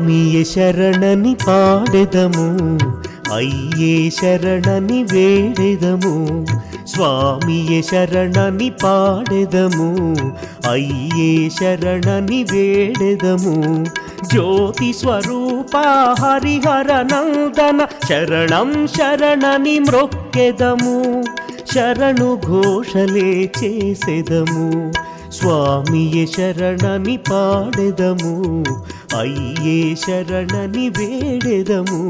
స్వామియ శరణని పాడెదము అయ్యే శరణని వేడెదము స్వామియ శరణని పాడెదము అయ్యే శరణని వేడెదము జ్యోతి స్వరూప హరిహర నందన శరణం శరణని మ్రొక్కెదము శరణు ఘోషలే చేసెదము స్వామియ శరణని పాడెదము అయ్యే శరణని వేడెదము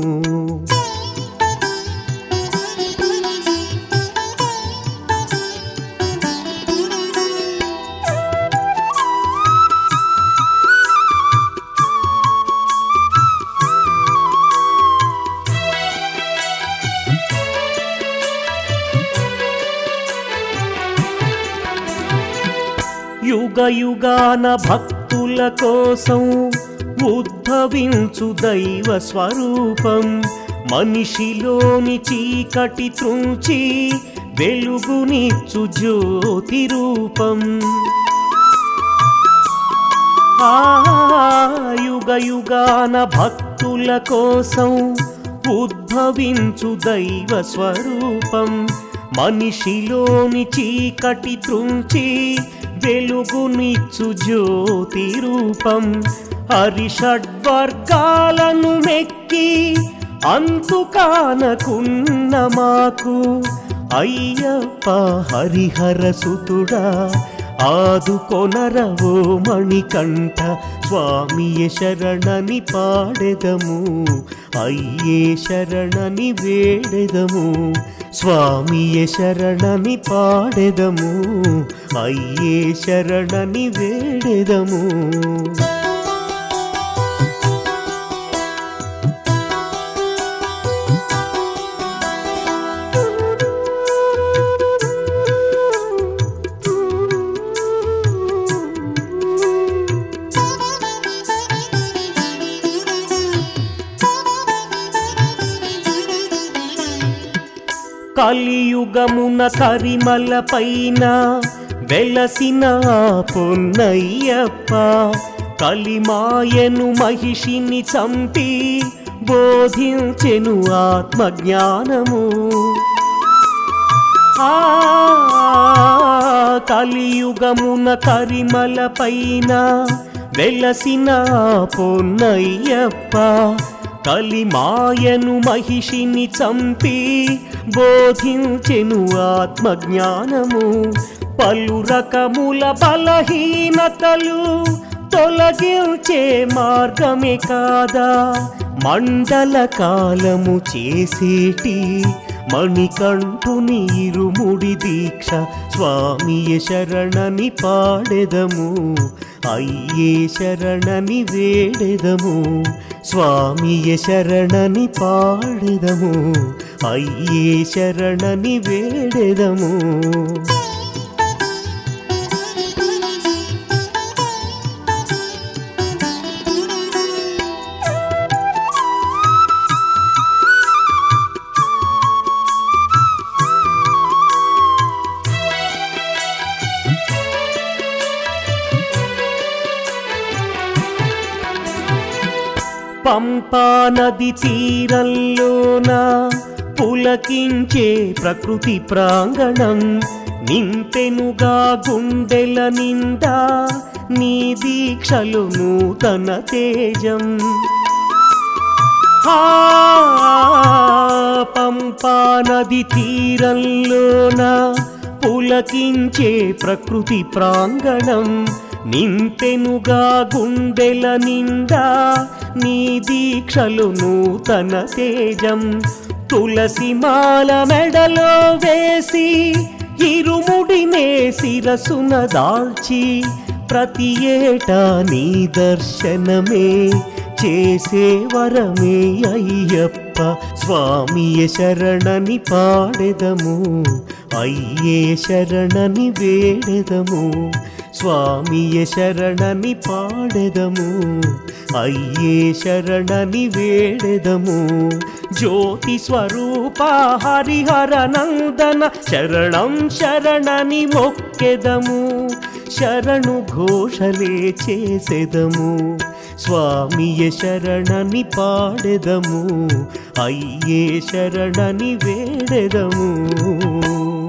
యుగ యుగాన భక్తుల కోసం ఉద్భవించు దైవ స్వరూపం మనిషిలోని చీకటి త్రుంచి వెలుగునిచ్చు జ్యోతి రూపం ఆ యుగ యుగాన భక్తుల కోసం ఉద్భవించు దైవ స్వరూపం మనిషిలోని చీకటి త్రుంచి వెలుగునిచ్చు జ్యోతి రూపం హరిషడ్వర్గాలను మెక్కి అంతు కానకున్న మాకు అయ్యప్ప హరిహర సుతుడా ఆదుకొనరవో మణికంఠ స్వామియ శరణని పాడెదము అయ్యే శరణని వేడెదము స్వామియ శరణని పాడెదము అయ్యే శరణని వేడెదము కలియుగమున కరిమల పైన వెలసిన పొన్నయ్యప్ప కలిమాయను మహిషిని చంపి బోధించెను ఆత్మజ్ఞానము ఆ కలియుగమున కరిమల పైన వెలసిన పొన్నయ్యప్ప కలిమాయను మహిషిని చంపి బోధించెను ఆత్మజ్ఞానము పలు రకముల బలహీనతలు తొలగించే మార్గమే కాదా మండల కాలము చేసేటి మణికంఠుని ఇరుముడి దీక్ష స్వామియ శరణని పాడెదము అయ్యే శరణని వేడెదము స్వామియ శరణని పాడెదము అయ్యే శరణని వేడెదము పంపా నది తీరంలోన పులకించే ప్రకృతి ప్రాంగణం నింపెనుగా గుండెల నిండా నీ దీక్షలు నూతన తేజం ఆ పంపా నది తీరంలోన పులకించే ప్రకృతి ప్రాంగణం నింపెనుగా గుండెల నిండా నీ దీక్షలు నూతన తేజం తులసి మాల మెడలో వేసి ఇరుముడినే శిరసున దాల్చి ప్రతి ఏటా నీ దర్శనమే చేసే వరమే అయ్యప్ప స్వామియ శరణని పాడెదము అయ్యే శరణని వేడెదము స్వామియ శరణని పాడెదము అయ్యే శరణని వేడెదము జ్యోతి స్వరూప హరిహర నందన శరణం శరణని మొక్కెదము శరణు ఘోషలే చేసెదము స్వామియ శరణని పాడెదము అయ్యే శరణని వేడెదము